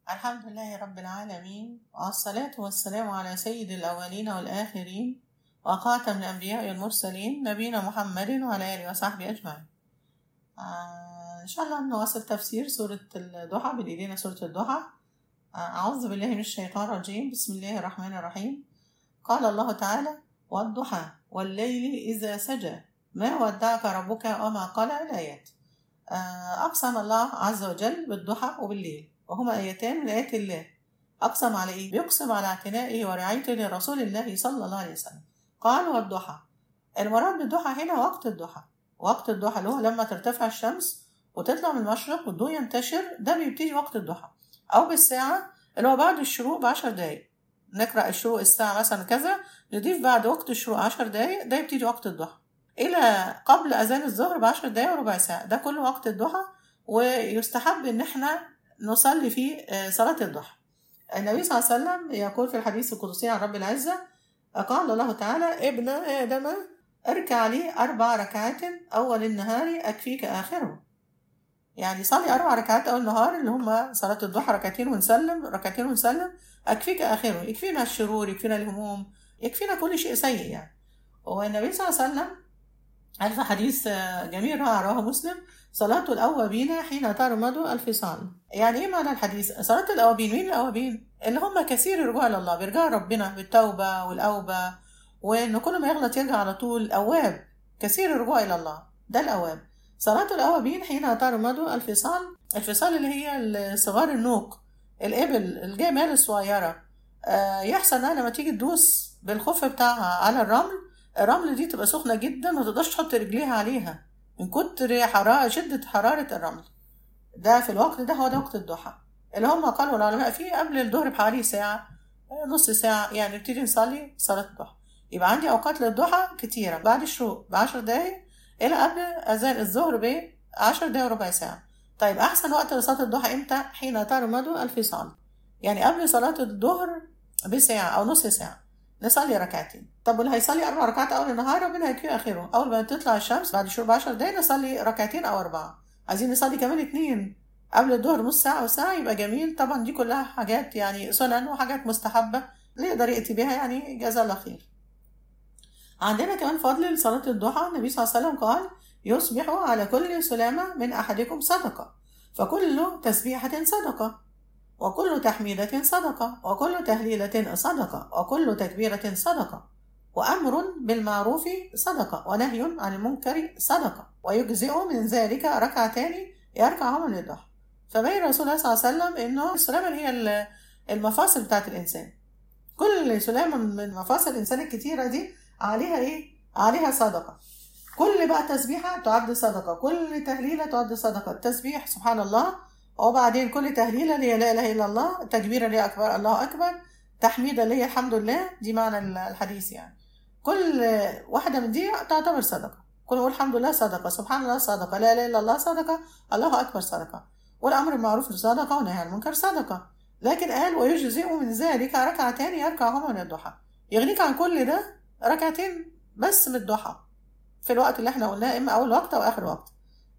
الحمد لله رب العالمين والصلاة والسلام على سيد الأولين والآخرين وخاتم الأنبياء والمرسلين نبينا محمد وعلى آله وصحبه أجمعين آه إن شاء الله نواصل تفسير سورة الضحى بإيدينا سورة الضحى آه أعوذ بالله من الشيطان الرجيم بسم الله الرحمن الرحيم قال الله تعالى والضحى والليل إذا سجى ما ودعك ربك وما قال الآيات آه أقسم الله عز وجل بالضحى وبالليل وهما آيتان من آيات الله أقسم على إيه؟ بيقسم على اعتنائه ورعايته لرسول الله صلى الله عليه وسلم قال والضحى المراد بالضحى هنا وقت الضحى وقت الضحى اللي هو لما ترتفع الشمس وتطلع من المشرق والضوء ينتشر ده بيبتدي وقت الضحى أو بالساعة اللي هو بعد الشروق بعشر دقايق نقرأ الشروق الساعة مثلا كذا نضيف بعد وقت الشروق عشر دقايق ده يبتدي وقت الضحى إلى قبل أذان الظهر بعشر دقايق وربع ساعة ده كله وقت الضحى ويستحب إن إحنا نصلي فيه صلاة الضحى النبي صلى الله عليه وسلم يقول في الحديث القدسي عن رب العزة قال الله تعالى ابن آدم اركع لي أربع ركعات أول النهار أكفيك آخره يعني صلي أربع ركعات أول النهار اللي هم صلاة الضحى ركعتين ونسلم ركعتين ونسلم أكفيك آخره يكفينا الشرور يكفينا الهموم يكفينا كل شيء سيء يعني والنبي صلى الله عليه وسلم قال في حديث جميل رواه مسلم صلاة الأوابين حين ترمد الفصال يعني إيه معنى الحديث صلاة الأوابين مين الأوابين اللي هم كثير الرجوع إلى الله بيرجعوا ربنا بالتوبة والأوبة وإن كل ما يغلط يرجع على طول أواب كثير الرجوع إلى الله ده الأواب صلاة الأوابين حين ترمد الفصال الفصال اللي هي صغار النوق الإبل الجمال الصغيرة آه يحصل إنها لما تيجي تدوس بالخف بتاعها على الرمل الرمل دي تبقى سخنة جدا ما تقدرش تحط رجليها عليها من كتر حرارة شدة حرارة الرمل ده في الوقت ده هو ده وقت الضحى اللي هم قالوا العلماء فيه قبل الظهر بحوالي ساعة نص ساعة يعني نبتدي نصلي صلاة الضحى يبقى عندي أوقات للضحى كتيرة بعد الشروق بعشر دقايق إلى قبل أذان الظهر بعشر دقايق وربع ساعة طيب أحسن وقت لصلاة الضحى إمتى؟ حين ترمد الفصال يعني قبل صلاة الظهر بساعة أو نص ساعة نصلي ركعتين طب واللي هيصلي أربع ركعات أول النهار ربنا هيكفيه آخره أول ما تطلع الشمس بعد الشروق بعشر دقايق نصلي ركعتين أو أربعة عايزين نصلي كمان اتنين قبل الظهر نص ساعة أو ساعة يبقى جميل طبعا دي كلها حاجات يعني سنن وحاجات مستحبة اللي يقدر يأتي بها يعني جزاه الله خير عندنا كمان فضل لصلاة الضحى النبي صلى الله عليه وسلم قال يصبح على كل سلامة من أحدكم صدقة فكل تسبيحة صدقة وكل تحميدة صدقة وكل تهليلة صدقة وكل تكبيرة صدقة وأمر بالمعروف صدقة ونهي عن المنكر صدقة ويجزئ من ذلك ركعتان يركعهما للضحى فبين رسول الله صلى الله عليه وسلم إنه السلامة هي المفاصل بتاعت الإنسان كل سلامة من مفاصل الإنسان الكتيرة دي عليها إيه؟ عليها صدقة كل بقى تسبيحة تعد صدقة كل تهليلة تعد صدقة التسبيح سبحان الله وبعدين كل تهليلة اللي هي لا إله إلا الله تكبيرة اللي هي أكبر الله أكبر تحميدة اللي هي الحمد لله دي معنى الحديث يعني كل واحدة من دي تعتبر صدقة كل نقول الحمد لله صدقة سبحان الله صدقة لا إله إلا الله صدقة الله أكبر صدقة والأمر بالمعروف صدقة والنهي عن المنكر صدقة لكن قال ويجزئ من ذلك ركعتان يركعهما من الضحى يغنيك عن كل ده ركعتين بس من الضحى في الوقت اللي احنا قلناه اما اول وقت او اخر وقت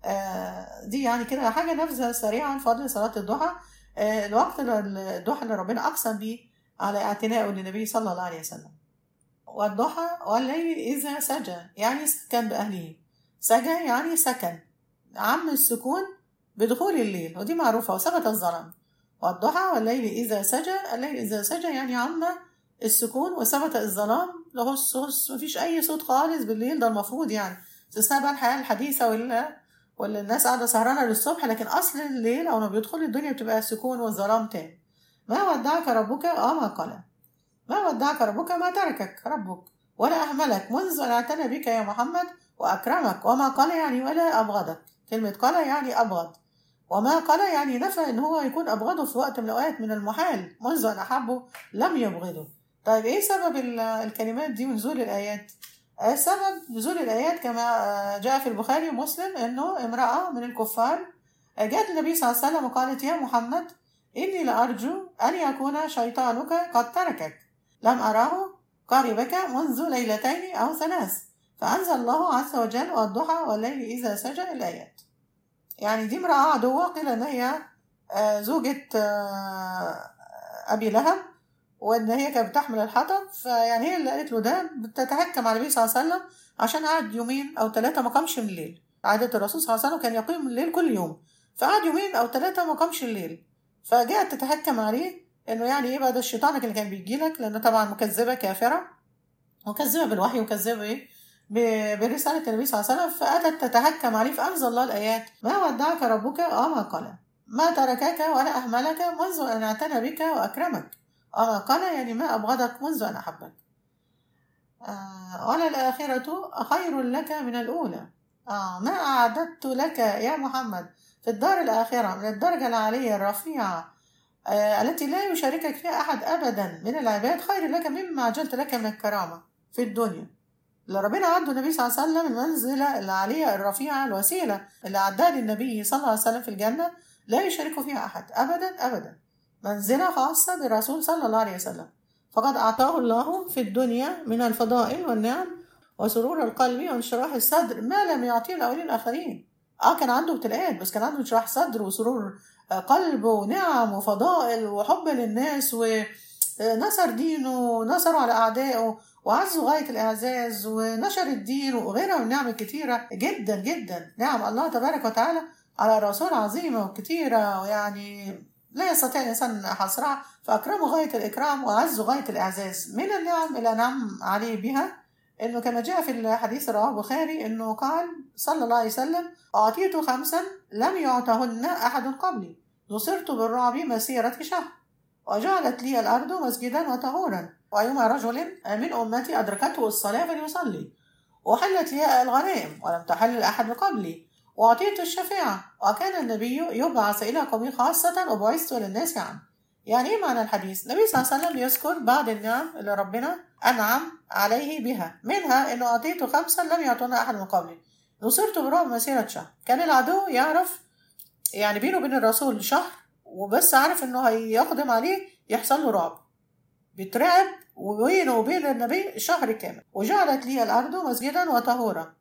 آه دي يعني كده حاجه نبذه سريعه عن فضل صلاه الضحى آه الوقت الضحى اللي ربنا اقسم بيه على اعتنائه للنبي صلى الله عليه وسلم والضحى والليل اذا سجى يعني سكن باهله سجى يعني سكن عم السكون بدخول الليل ودي معروفه وثبت الظلام والضحى والليل اذا سجى الليل اذا سجى يعني عم السكون وثبت الظلام لغص غص مفيش أي صوت خالص بالليل ده المفروض يعني استثناء بقى الحياة الحديثة ولا ولا الناس قاعدة سهرانة للصبح لكن أصل الليل أو ما بيدخل الدنيا بتبقى السكون والظلام تاني ما ودعك ربك اه ما قال ما ودعك ربك ما تركك ربك ولا أهملك منذ أن اعتنى بك يا محمد وأكرمك وما قال يعني ولا أبغضك كلمة قال يعني أبغض وما قال يعني نفى إن هو يكون أبغضه في وقت من الأوقات من المحال منذ أن أحبه لم يبغضه طيب ايه سبب الكلمات دي ونزول الايات سبب نزول الايات كما جاء في البخاري ومسلم انه امراه من الكفار جاءت النبي صلى الله عليه وسلم وقالت يا محمد اني لارجو ان يكون شيطانك قد تركك لم اراه قربك منذ ليلتين او ثلاث فانزل الله عز وجل والضحى والليل اذا سجى الايات يعني دي امراه عدوه قيل ان هي آه، زوجة آه، أبي لهب وإن هي كانت بتحمل الحطب فيعني هي اللي قالت له ده بتتهكم على النبي صلى الله عليه وسلم عشان قعد يومين أو ثلاثة ما قامش من الليل عادة الرسول صلى الله عليه وسلم كان يقيم الليل كل يوم فقعد يومين أو ثلاثة ما قامش الليل فجاءت تتهكم عليه إنه يعني إيه بقى ده الشيطانك اللي كان بيجي لك لأنه طبعا مكذبة كافرة مكذبة بالوحي ومكذبة إيه ب- برسالة النبي صلى الله عليه وسلم فأتت تتهكم عليه فأنزل الله الآيات ما ودعك ربك وما قلى ما تركك ولا أهملك منذ أن اعتنى بك وأكرمك وما قلى يعني ما أبغضك منذ أن أحبك آه وللآخرة خير لك من الأولى آه ما أعددت لك يا محمد في الدار الآخرة من الدرجة العالية الرفيعة آه التي لا يشاركك فيها أحد أبدا من العباد خير لك مما عجلت لك من الكرامة في الدنيا اللي ربنا عدوا النبي صلى الله عليه وسلم المنزلة العالية الرفيعة الوسيلة اللي عدها للنبي صلى الله عليه وسلم في الجنة لا يشارك فيها أحد أبدا أبدا منزلة خاصة بالرسول صلى الله عليه وسلم فقد أعطاه الله في الدنيا من الفضائل والنعم وسرور القلب وانشراح الصدر ما لم يعطيه الأولين الآخرين اه كان عنده ابتلاءات بس كان عنده انشراح صدر وسرور آه، قلب ونعم وفضائل وحب للناس ونصر دينه ونصره على أعدائه وعزوا غاية الإعزاز ونشر الدين وغيرها من النعم الكتيرة جدا جدا نعم الله تبارك وتعالى على الرسول عظيمة وكتيرة ويعني لا يستطيع الإنسان حصرها فأكرمه غاية الإكرام وأعزه غاية الإعزاز من النعم إلى نعم عليه بها إنه كما جاء في الحديث رواه البخاري إنه قال صلى الله عليه وسلم أعطيت خمسا لم يعطهن أحد قبلي نصرت بالرعب مسيرة شهر وجعلت لي الأرض مسجدا وطهورا وأيما رجل من أمتي أدركته الصلاة فليصلي وحلت لي الغنائم ولم تحل لأحد قبلي وأعطيت الشفاعة وكان النبي يبعث إلى قومه خاصة وبعثت للناس عام يعني إيه معنى الحديث؟ النبي صلى الله عليه وسلم يذكر بعض النعم اللي ربنا أنعم عليه بها منها إنه أعطيته خمسا لم يعطونا أحد من قبلي نصرت برعب مسيرة شهر كان العدو يعرف يعني بينه وبين الرسول شهر وبس عارف إنه هيقدم عليه يحصل له رعب بيترعب وبينه وبين النبي شهر كامل وجعلت لي الأرض مسجدا وطهورا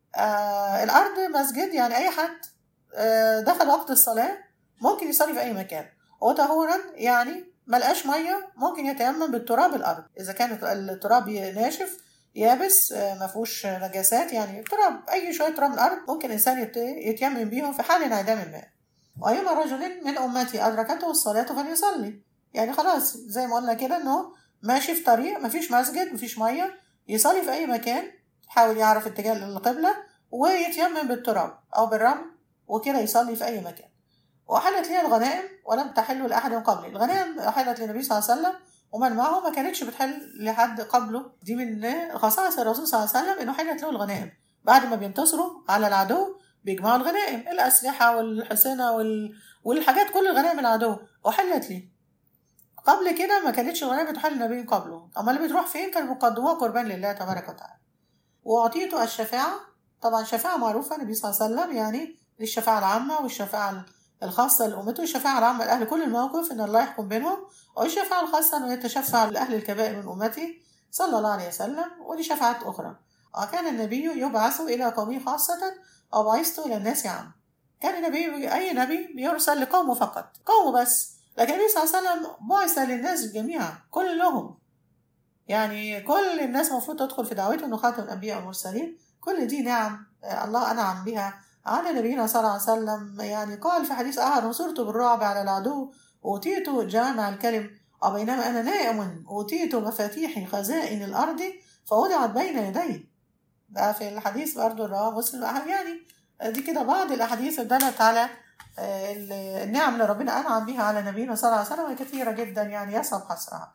آه الأرض مسجد يعني أي حد آه دخل وقت الصلاة ممكن يصلي في أي مكان وطهورا يعني ملقاش مية ممكن يتيمم بالتراب الأرض إذا كان التراب ناشف يابس آه ما فيهوش نجاسات يعني تراب أي شوية تراب الأرض ممكن الإنسان يت- يتيمم بيهم في حال انعدام الماء وأيما رجل من أمتي أدركته الصلاة فليصلي يعني خلاص زي ما قلنا كده إنه ماشي في طريق مفيش مسجد مفيش مية يصلي في أي مكان يحاول يعرف اتجاه القبلة ويتيمم بالتراب أو بالرمل وكده يصلي في أي مكان وأحلت لي الغنائم ولم تحل لأحد قبلي الغنائم أحلت للنبي صلى الله عليه وسلم ومن معه ما كانتش بتحل لحد قبله دي من خصائص الرسول صلى الله عليه وسلم إنه حلت له الغنائم بعد ما بينتصروا على العدو بيجمعوا الغنائم الأسلحة والحصنة وال... والحاجات كل الغنائم العدو وحلت لي قبل كده ما كانتش الغنائم بتحل النبي قبله أما اللي بتروح فين كانوا بيقدموها قربان لله تبارك وتعالى وأعطيته الشفاعة طبعا الشفاعة معروفة النبي صلى الله عليه وسلم يعني للشفاعة العامة والشفاعة الخاصة لأمته الشفاعة العامة لأهل كل الموقف إن الله يحكم بينهم والشفاعة الخاصة إنه يتشفع لأهل الكبائر من أمته صلى الله عليه وسلم ودي شفاعات أخرى وكان النبي يبعث إلى قومه خاصة أو بعثت إلى الناس عامة كان النبي أي نبي بيرسل لقومه فقط قومه بس لكن النبي صلى الله عليه وسلم بعث للناس جميعا كلهم يعني كل الناس المفروض تدخل في دعوته انه خاتم الانبياء والمرسلين كل دي نعم الله انعم بها على نبينا صلى الله عليه وسلم يعني قال في حديث اخر نصرت بالرعب على العدو اوتيت جامع الكلم وبينما انا نائم اوتيت مفاتيح خزائن الارض فوضعت بين يدي ده في الحديث برضه رواه مسلم يعني دي كده بعض الاحاديث اللي دلت على النعم اللي ربنا انعم بها على نبينا صلى الله عليه وسلم كثيره جدا يعني يصعب حصرها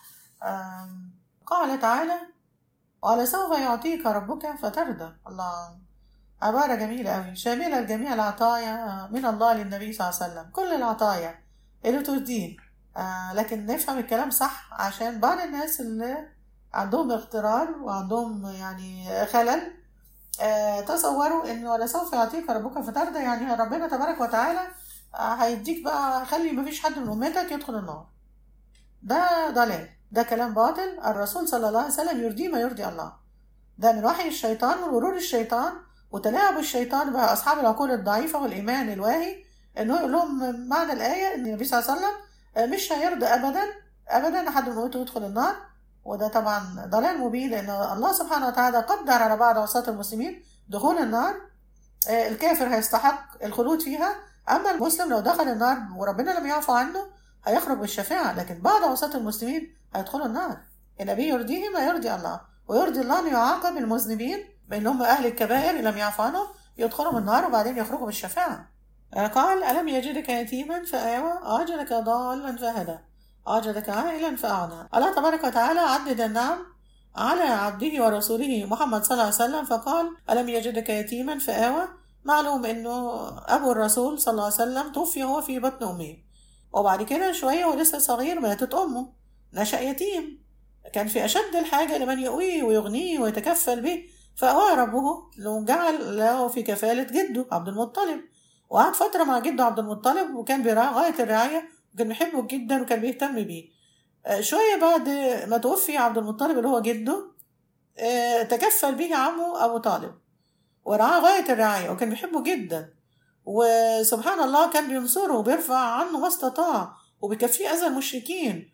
قال تعالى ولسوف يعطيك ربك فترضى الله عبارة جميلة أوي شاملة لجميع العطايا من الله للنبي صلى الله عليه وسلم كل العطايا اللي ترضيه آه لكن نفهم الكلام صح عشان بعض الناس اللي عندهم اغترار وعندهم يعني خلل آه تصوروا ان ولسوف يعطيك ربك فترضى يعني ربنا تبارك وتعالى آه هيديك بقى خلي مفيش حد من امتك يدخل النار ده ضلال ده كلام باطل الرسول صلى الله عليه وسلم يرضي ما يرضي الله ده من وحي الشيطان ومن ورود الشيطان وتلاعب الشيطان بأصحاب العقول الضعيفة والإيمان الواهي انه يقول لهم معنى الايه ان النبي صلى الله عليه وسلم مش هيرضى ابدا ابدا احد من امته يدخل النار وده طبعا ضلال مبين لان الله سبحانه وتعالى قدر على بعض عصاة المسلمين دخول النار آه، الكافر هيستحق الخلود فيها اما المسلم لو دخل النار وربنا لم يعفو عنه هيخرج بالشفاعه لكن بعض عصاة المسلمين هيدخلوا النار النبي يرضيه ما يرضي الله ويرضي الله ان يعاقب المذنبين بان هم اهل الكبائر لم يعفوا عنه يدخلوا من النار وبعدين يخرجوا بالشفاعه آه، قال ألم يجدك يتيما فآوى أوجدك ضالا فهدى أوجدك عائلا فأغنى الله تبارك وتعالى عدد النعم على عبده ورسوله محمد صلى الله عليه وسلم فقال ألم يجدك يتيما فآوى معلوم أنه أبو الرسول صلى الله عليه وسلم توفي هو في بطن أمه وبعد كده شوية ولسه صغير ماتت أمه نشأ يتيم كان في أشد الحاجة لمن يؤويه ويغنيه ويتكفل به فأوى ربه لو جعل له في كفالة جده عبد المطلب وقعد فترة مع جده عبد المطلب وكان بيراعي غاية الرعاية وكان بيحبه جدا وكان بيهتم بيه آه، شوية بعد ما توفي عبد المطلب اللي هو جده آه، تكفل به عمه أبو طالب ورعاه غاية الرعاية وكان بيحبه جدا وسبحان الله كان بينصره وبيرفع عنه ما استطاع وبيكفيه أذى المشركين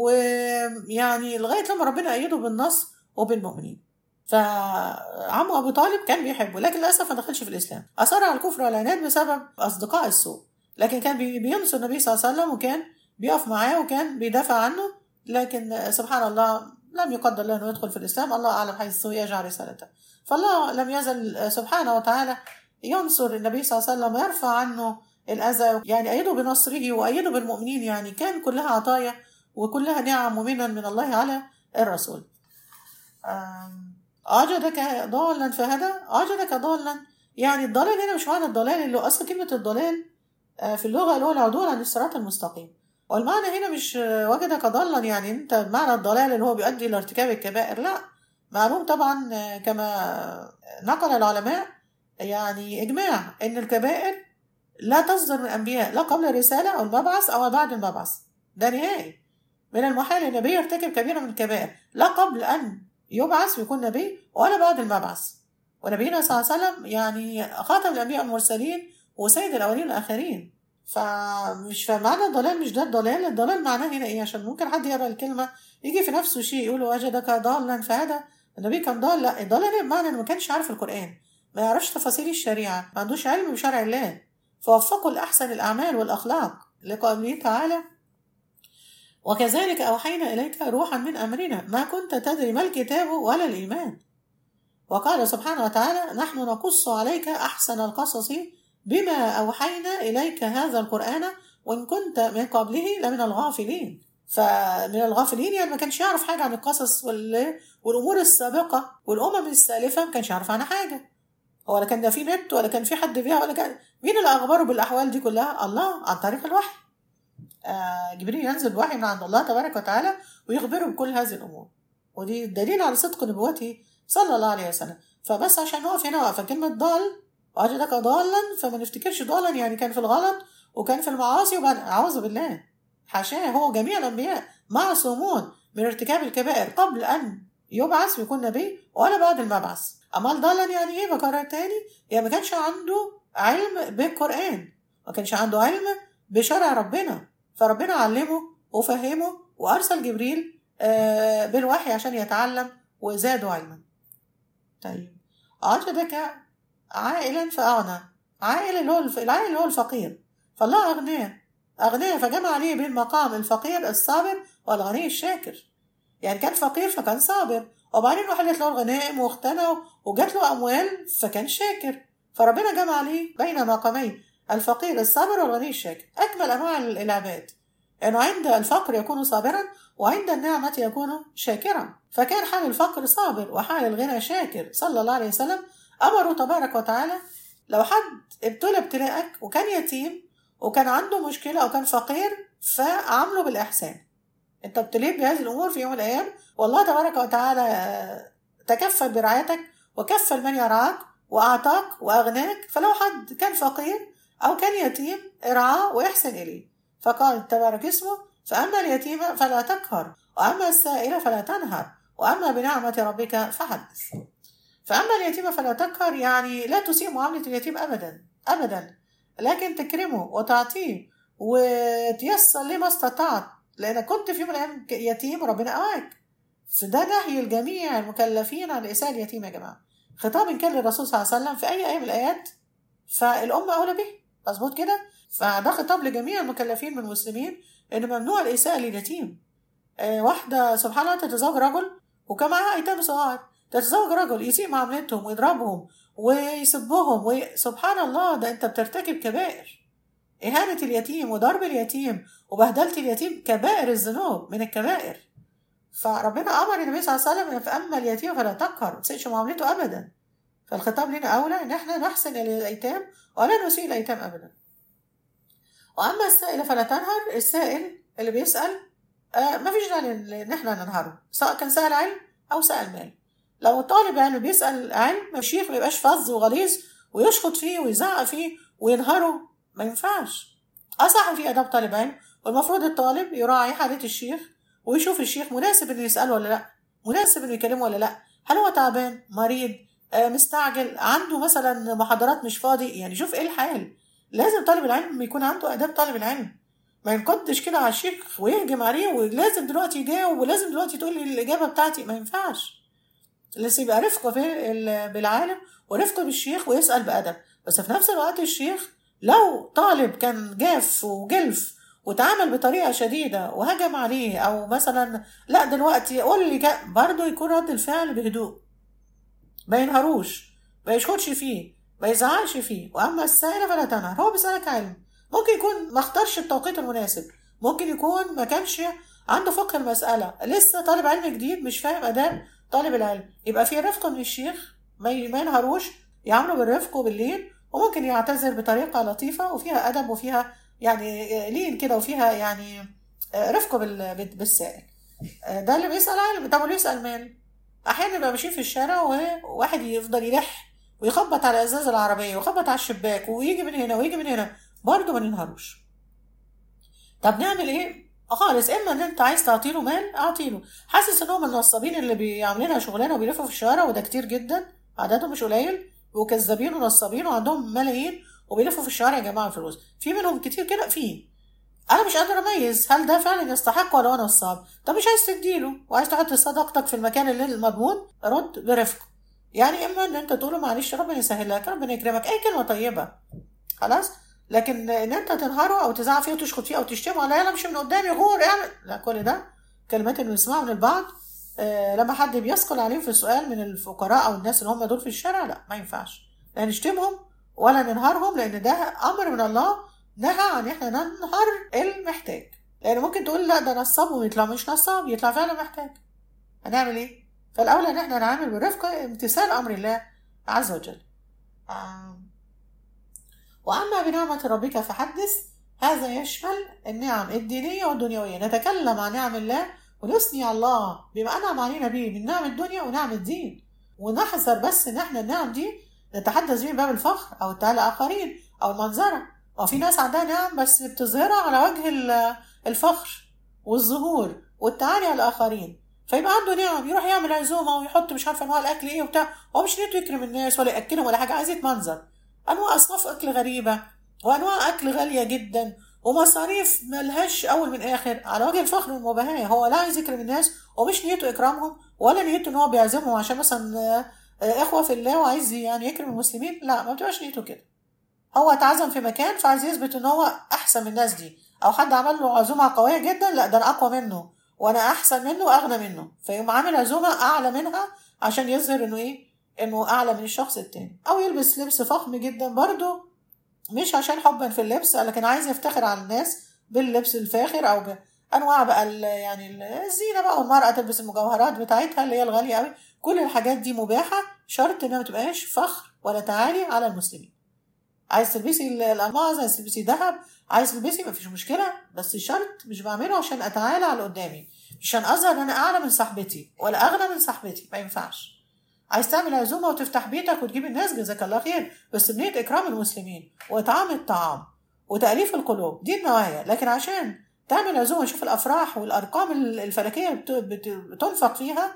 ويعني لغاية لما ربنا أيده بالنصر وبالمؤمنين فعمه أبو طالب كان بيحبه لكن للأسف ما دخلش في الإسلام أصر على الكفر والعناد بسبب أصدقاء السوء لكن كان بي- بينصر النبي صلى الله عليه وسلم وكان بيقف معاه وكان بيدافع عنه لكن سبحان الله لم يقدر له انه يدخل في الاسلام الله اعلم حيث يجعل رسالته فالله لم يزل سبحانه وتعالى ينصر النبي صلى الله عليه وسلم ويرفع عنه الاذى يعني ايده بنصره وايده بالمؤمنين يعني كان كلها عطايا وكلها نعم ومنن من الله على الرسول آم، أوجدك ضالا فهدى أوجدك ضالا يعني الضلال هنا مش معنى الضلال اللي هو أصل كلمة الضلال آه، في اللغة اللي هو العدول عن الصراط المستقيم والمعنى هنا مش آه، وجدك ضالا يعني انت معنى الضلال اللي هو بيؤدي الى ارتكاب الكبائر لا معلوم طبعا آه، كما نقل العلماء يعني اجماع ان الكبائر لا تصدر من الانبياء لا قبل الرساله او المبعث او بعد المبعث ده نهائي من المحال ان النبي يرتكب كبيره من الكبائر لا قبل ان يبعث ويكون نبي ولا بعد المبعث ونبينا صلى الله عليه وسلم يعني خاتم الانبياء والمرسلين وسيد الاولين والاخرين فمش فمعنى الضلال مش ده الضلال الضلال معناه هنا ايه عشان ممكن حد يقرا الكلمه يجي في نفسه شيء يقول وجدك ضالا فهذا النبي كان ضال لا الضلال بمعنى انه ما كانش عارف القران ما يعرفش تفاصيل الشريعه ما عندوش علم بشرع الله فوفقه لاحسن الاعمال والاخلاق لقوله تعالى وكذلك اوحينا اليك روحا من امرنا ما كنت تدري ما الكتاب ولا الايمان وقال سبحانه وتعالى نحن نقص عليك احسن القصص بما أوحينا إليك هذا القرآن وإن كنت من قبله لمن الغافلين فمن الغافلين يعني ما كانش يعرف حاجة عن القصص وال... والأمور السابقة والأمم السالفة ما كانش يعرف عنها حاجة ولا كان ده في نت ولا كان في حد فيها ولا كان مين اللي أخبره بالأحوال دي كلها الله عن طريق الوحي آه جبريل ينزل الوحي من عند الله تبارك وتعالى ويخبره بكل هذه الأمور ودي دليل على صدق نبوته صلى الله عليه وسلم فبس عشان نقف هنا واقفة كلمة ضال وجدك ضالا فما نفتكرش ضالا يعني كان في الغلط وكان في المعاصي وبعد اعوذ بالله حاشاه هو جميع الانبياء معصومون من ارتكاب الكبائر قبل ان يبعث ويكون نبي ولا بعد المبعث اما ضالا يعني ايه بكرر تاني يعني ما كانش عنده علم بالقران ما كانش عنده علم بشرع ربنا فربنا علمه وفهمه وارسل جبريل بالوحي عشان يتعلم وزاده علما طيب أوجدك عائلا فأغنى عائل اللي هو الف... العائل اللي هو الفقير فالله أغناه أغناه فجمع عليه بين مقام الفقير الصابر والغني الشاكر يعني كان فقير فكان صابر وبعدين وحلت له الغنائم واغتنى وجات له أموال فكان شاكر فربنا جمع عليه بين مقامين الفقير الصابر والغني الشاكر أكمل أنواع العباد أنه يعني عند الفقر يكون صابرا وعند النعمة يكون شاكرا فكان حال الفقر صابر وحال الغنى شاكر صلى الله عليه وسلم أمره تبارك وتعالى لو حد ابتلى ابتلاءك وكان يتيم وكان عنده مشكلة أو كان فقير فعامله بالإحسان أنت ابتليت بهذه الأمور في يوم من الأيام والله تبارك وتعالى تكفل برعايتك وكفل من يرعاك وأعطاك وأغناك فلو حد كان فقير أو كان يتيم ارعاه ويحسن إليه فقال تبارك اسمه فأما اليتيم فلا تقهر وأما السائل فلا تنهر وأما بنعمة ربك فحدث فأما اليتيم فلا تقهر يعني لا تسيء معاملة اليتيم أبدا أبدا لكن تكرمه وتعطيه وتيسر ليه ما استطعت لأنك كنت في يوم من الأيام يتيم وربنا أواك فده نهي الجميع المكلفين عن إساءة اليتيم يا جماعة خطاب كان للرسول صلى الله عليه وسلم في أي آية من الآيات فالأمة أولى به مظبوط كده فده خطاب لجميع المكلفين من المسلمين إن ممنوع الإساءة لليتيم آه، واحدة سبحان الله تتزوج رجل وكان معاها أيتام صغار تتزوج رجل يسيء معاملتهم ويضربهم ويسبهم وسبحان الله ده أنت بترتكب كبائر إهانة اليتيم وضرب اليتيم وبهدلة اليتيم كبائر الذنوب من الكبائر فربنا أمر النبي صلى الله عليه وسلم فأما اليتيم فلا تقهر ما تسيئش معاملته أبدا فالخطاب لنا أولى إن إحنا نحسن إلى الأيتام ولا نسيء الأيتام أبدا وأما السائل فلا تنهر السائل اللي بيسأل آه ما فيش داعي إن إحنا ننهره سواء كان سائل علم أو سائل مال لو طالب علم بيسأل علم الشيخ ما يبقاش فظ وغليظ ويشخط فيه ويزعق فيه وينهره ما ينفعش أصح في آداب طالب علم والمفروض الطالب يراعي حالة الشيخ ويشوف الشيخ مناسب إنه يسأله ولا لأ مناسب إنه يكلمه ولا لأ هل هو تعبان مريض آه مستعجل عنده مثلا محاضرات مش فاضي يعني شوف إيه الحال لازم طالب العلم يكون عنده آداب طالب العلم ما ينقضش كده على الشيخ ويهجم عليه ولازم دلوقتي يجاوب ولازم دلوقتي تقول لي الإجابة بتاعتي ما ينفعش لازم يبقى رفقه في ال- بالعالم ورفقه بالشيخ ويسأل بأدب بس في نفس الوقت الشيخ لو طالب كان جاف وجلف وتعامل بطريقة شديدة وهجم عليه أو مثلا لا دلوقتي قول لي كا- برضه يكون رد الفعل بهدوء ما ينهروش ما يشخطش فيه ما يزعلش فيه وأما السائل فلا تنهر هو بيسألك علم ممكن يكون ما اختارش التوقيت المناسب ممكن يكون ما كانش عنده فقه المسألة لسه طالب علم جديد مش فاهم أداب طالب العلم يبقى في رفق من الشيخ ما ي- ما ينهروش يعاملوا بالرفق وباللين وممكن يعتذر بطريقة لطيفة وفيها أدب وفيها يعني لين كده وفيها يعني رفق بال- بال- بالسائل ده اللي بيسأل علم طب واللي يسأل مال أحيانا يبقى ماشيين في الشارع وواحد يفضل يلح ويخبط على ازاز العربيه ويخبط على الشباك ويجي من هنا ويجي من هنا برضه ما ننهروش طب نعمل ايه خالص اما ان انت عايز تعطيله مال اعطيله حاسس ان هو من النصابين اللي بيعملينها شغلانه وبيلفوا في الشوارع وده كتير جدا عددهم مش قليل وكذابين ونصابين وعندهم ملايين وبيلفوا في الشوارع يجمعوا الفلوس في منهم كتير كده في انا مش قادر اميز هل ده فعلا يستحق ولا هو نصاب طب مش عايز تديله وعايز تحط صداقتك في المكان اللي المضمون رد برفق يعني اما ان انت تقول له معلش ربنا يسهل لك ربنا يكرمك اي كلمه طيبه خلاص لكن ان انت تنهره او تزعق فيه وتشخط فيه او تشتمه ولا يلا مش من قدامي غور اعمل لا كل ده كلمات اللي بنسمعها من البعض آه لما حد بيثقل عليهم في سؤال من الفقراء او الناس اللي هم دول في الشارع لا ما ينفعش لا نشتمهم ولا ننهارهم لان ده امر من الله نهى عن احنا ننهر المحتاج لان ممكن تقول لا ده نصاب ويطلع مش نصاب يطلع فعلا محتاج هنعمل ايه فالاولى ان احنا نعامل بالرفق امتثال امر الله عز وجل آه. واما بنعمه ربك فحدث هذا يشمل النعم الدينيه والدنيويه نتكلم عن نعم الله ونثني على الله بما انعم علينا به من نعم الدنيا ونعم الدين ونحذر بس ان احنا النعم دي نتحدث بيه باب الفخر او التعالى الاخرين او المنظره وفي ناس عندها نعم بس بتظهرها على وجه الفخر والظهور والتعالي على الاخرين فيبقى عنده نعم يروح يعمل عزومه ويحط مش عارفه انواع الاكل ايه وبتاع هو مش نيته يكرم الناس ولا ياكلهم ولا حاجه عايز يتمنظر انواع اصناف اكل غريبه وانواع اكل غاليه جدا ومصاريف ملهاش اول من اخر على وجه الفخر والمباهاه هو لا عايز يكرم الناس ومش نيته اكرامهم ولا نيته ان هو بيعزمهم عشان مثلا اخوه في الله وعايز يعني يكرم المسلمين لا ما بتبقاش نيته كده هو اتعزم في مكان فعايز يثبت ان هو احسن من الناس دي او حد عمل له عزومه قويه جدا لا ده انا اقوى منه وانا احسن منه واغنى منه فيقوم عامل عزومه اعلى منها عشان يظهر انه ايه انه اعلى من الشخص التاني او يلبس لبس فخم جدا برضه مش عشان حبا في اللبس لكن عايز يفتخر على الناس باللبس الفاخر او بانواع بقى يعني الزينه بقى والمراه تلبس المجوهرات بتاعتها اللي هي الغاليه قوي كل الحاجات دي مباحه شرط انها ما تبقاش فخر ولا تعالي على المسلمين عايز تلبسي الالماظ عايز تلبسي ذهب عايز تلبسي مفيش مشكله بس الشرط مش بعمله عشان اتعالى على اللي قدامي عشان اظهر ان انا اعلى من صاحبتي ولا اغنى من صاحبتي ما ينفعش عايز تعمل عزومه وتفتح بيتك وتجيب الناس جزاك الله خير بس بنيه اكرام المسلمين واطعام الطعام وتاليف القلوب دي النوايا لكن عشان تعمل عزومه شوف الافراح والارقام الفلكيه بتنفق فيها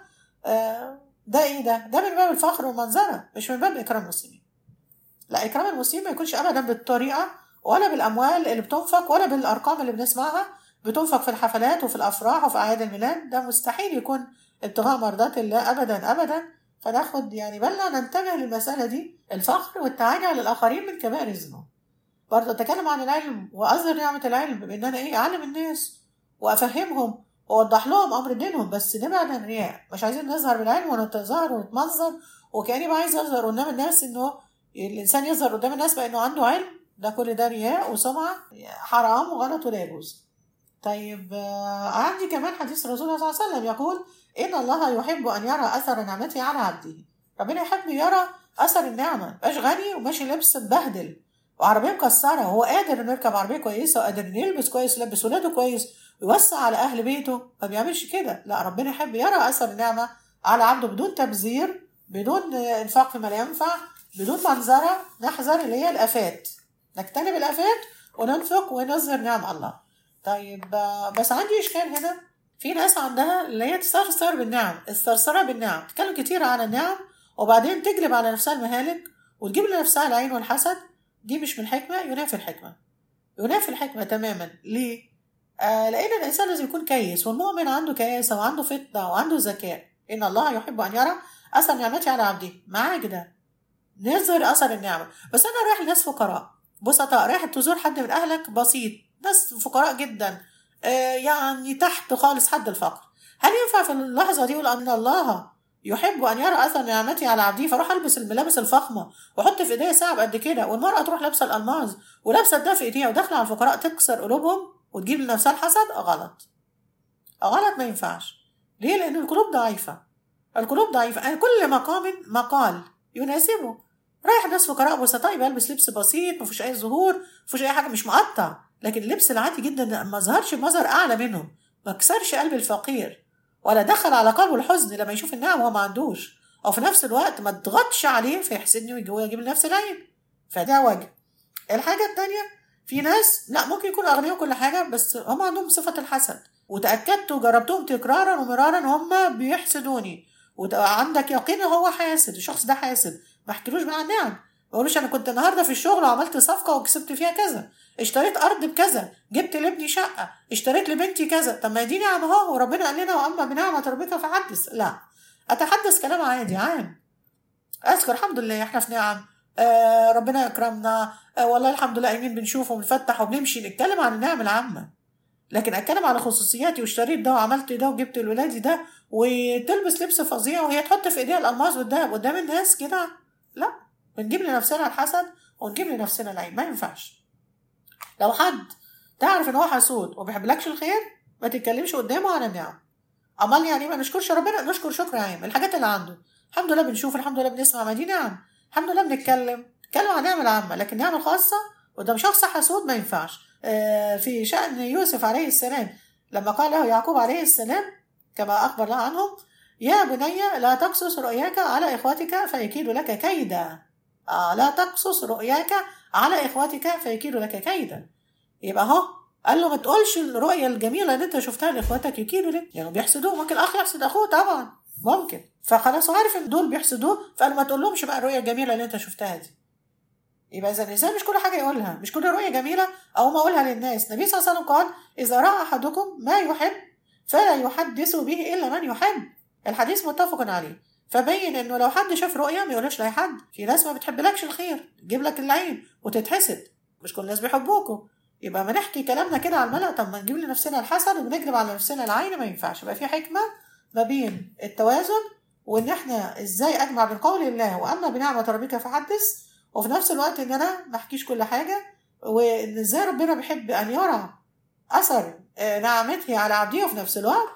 ده ايه ده ده من باب الفخر والمنظره مش من باب اكرام المسلمين لا اكرام المسلمين ما يكونش ابدا بالطريقه ولا بالاموال اللي بتنفق ولا بالارقام اللي بنسمعها بتنفق في الحفلات وفي الافراح وفي اعياد الميلاد ده مستحيل يكون ابتغاء مرضات الله ابدا ابدا فناخد يعني بالنا ننتبه للمساله دي الفخر والتعالي على الاخرين من كبائر الذنوب برضه اتكلم عن العلم واظهر نعمه العلم بان انا ايه اعلم الناس وافهمهم واوضح لهم امر دينهم بس نبعد عن الرياء مش عايزين نظهر بالعلم ونتظاهر ونتمنظر وكاني بقى عايز اظهر قدام الناس انه الانسان يظهر قدام الناس بانه عنده علم ده كل ده رياء وسمعه حرام وغلط ولا يجوز طيب آه، عندي كمان حديث الرسول صلى الله عليه وسلم يقول إن الله يحب أن يرى أثر نعمته على عبده ربنا يحب يرى أثر النعمة مبقاش غني وماشي لبس مبهدل وعربية مكسرة وهو قادر إنه يركب عربية كويسة وقادر إنه يلبس كويس ويلبس ولاده كويس ويوسع على أهل بيته ما بيعملش كده لا ربنا يحب يرى أثر النعمة على عبده بدون تبذير بدون آه، إنفاق فيما لا ينفع بدون منظرة نحذر اللي هي الآفات نجتنب الآفات وننفق ونظهر نعم الله طيب آه، بس عندي إشكال هنا في ناس عندها اللي هي تسترسر بالنعم الثرثرة بالنعم تتكلم كتير عن النعم وبعدين تجلب على نفسها المهالك وتجيب لنفسها العين والحسد دي مش من الحكمة ينافي الحكمة ينافي الحكمة تماما ليه؟ آه لأن الإنسان لازم يكون كيس والمؤمن عنده كياسة وعنده فطنة وعنده ذكاء إن الله يحب أن يرى أثر نعمته على عبده معاك ده نظهر أثر النعمة بس أنا رايح لناس فقراء بسطاء رايح تزور حد من أهلك بسيط ناس فقراء جدا آه يعني تحت خالص حد الفقر هل ينفع في اللحظة دي يقول أن الله يحب أن يرى أثر نعمته على عبده فأروح ألبس الملابس الفخمة وأحط في إيديا ساعة قد كده والمرأة تروح لابسة الألماظ ولابسة ده في إيديها وداخلة على الفقراء تكسر قلوبهم وتجيب لنفسها الحسد غلط غلط ما ينفعش ليه؟ لأن القلوب ضعيفة القلوب ضعيفة يعني كل مقام مقال يناسبه رايح ناس فقراء بسطاء يبقى يلبس لبس بسيط مفيش أي ظهور مفيش أي حاجة مش مقطع لكن اللبس العادي جدا ما ظهرش مظهر أعلى منهم ما كسرش قلب الفقير ولا دخل على قلبه الحزن لما يشوف النعم وهو ما عندوش أو في نفس الوقت ما تضغطش عليه فيحسدني ويجي- ويجيب لنفس العين فده وجه الحاجة التانية في ناس لا ممكن يكونوا أغنياء وكل حاجة بس هم عندهم صفة الحسد وتأكدت وجربتهم تكرارا ومرارا هم بيحسدوني وعندك يقين هو حاسد الشخص ده حاسد ما احكيلوش بقى عن نعم ما اقولوش انا كنت النهارده في الشغل وعملت صفقه وكسبت فيها كذا اشتريت ارض بكذا جبت لابني شقه اشتريت لبنتي كذا طب ما دي نعمه اهو وربنا قال لنا واما بنعمه ربك فحدث لا اتحدث كلام عادي عام اذكر الحمد لله احنا في نعم آه ربنا يكرمنا آه والله الحمد لله قايمين بنشوف وبنفتح وبنمشي نتكلم عن النعم العامه لكن اتكلم على خصوصياتي واشتريت ده وعملت ده وجبت لولادي ده وتلبس لبس فظيع وهي تحط في ايديها الالماس والدهب قدام الناس كده لا بنجيب لنفسنا الحسد ونجيب لنفسنا العين ما ينفعش لو حد تعرف ان هو حسود وما بيحبلكش الخير ما تتكلمش قدامه عن النعم امال يعني ما نشكرش ربنا نشكر شكر عام الحاجات اللي عنده الحمد لله بنشوف الحمد لله بنسمع ما دي نعم الحمد لله بنتكلم نتكلم عن النعم العامه لكن النعم الخاصه قدام شخص حسود ما ينفعش آه، في شأن يوسف عليه السلام لما قال له يعقوب عليه السلام كما أخبر الله عنهم يا بني لا تقصص رؤياك على إخوتك فيكيدوا لك كيدا آه لا تقصص رؤياك على إخوتك فيكيدوا لك كيدا يبقى اهو قال له ما تقولش الرؤية الجميلة اللي انت شفتها لاخواتك يكيدوا لك يعني بيحسدوه ممكن الاخ يحسد اخوه طبعا ممكن فخلاص هو عارف ان دول بيحسدوه فقال ما تقولهمش بقى الرؤية الجميلة اللي انت شفتها دي يبقى اذا الانسان مش كل حاجه يقولها مش كل رؤيه جميله او ما اقولها للناس النبي صلى الله عليه وسلم قال اذا راى احدكم ما يحب فلا يحدث به الا من يحب الحديث متفق عليه فبين انه لو حد شاف رؤيه ما يقولهاش لاي حد في ناس ما بتحبلكش الخير تجيب لك العين وتتحسد مش كل الناس بيحبوكوا يبقى ما نحكي كلامنا كده على الملأ طب ما نجيب لنفسنا الحسد ونجلب على نفسنا العين ما ينفعش يبقى في حكمه ما بين التوازن وان احنا ازاي اجمع بين قول الله واما بنعمه ربك فحدث وفي نفس الوقت ان انا ما احكيش كل حاجه وان ازاي ربنا بيحب ان يرى اثر آه، نعمته على عبده وفي نفس الوقت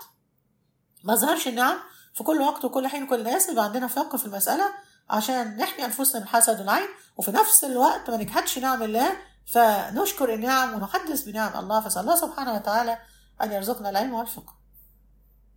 ما ظهرش النعم في كل وقت وكل حين وكل ناس يبقى عندنا فقه في المساله عشان نحمي انفسنا من الحسد والعين وفي نفس الوقت ما نجحدش نعم الله فنشكر النعم ونحدث بنعم الله فسأل الله سبحانه وتعالى أن يرزقنا العلم والفقه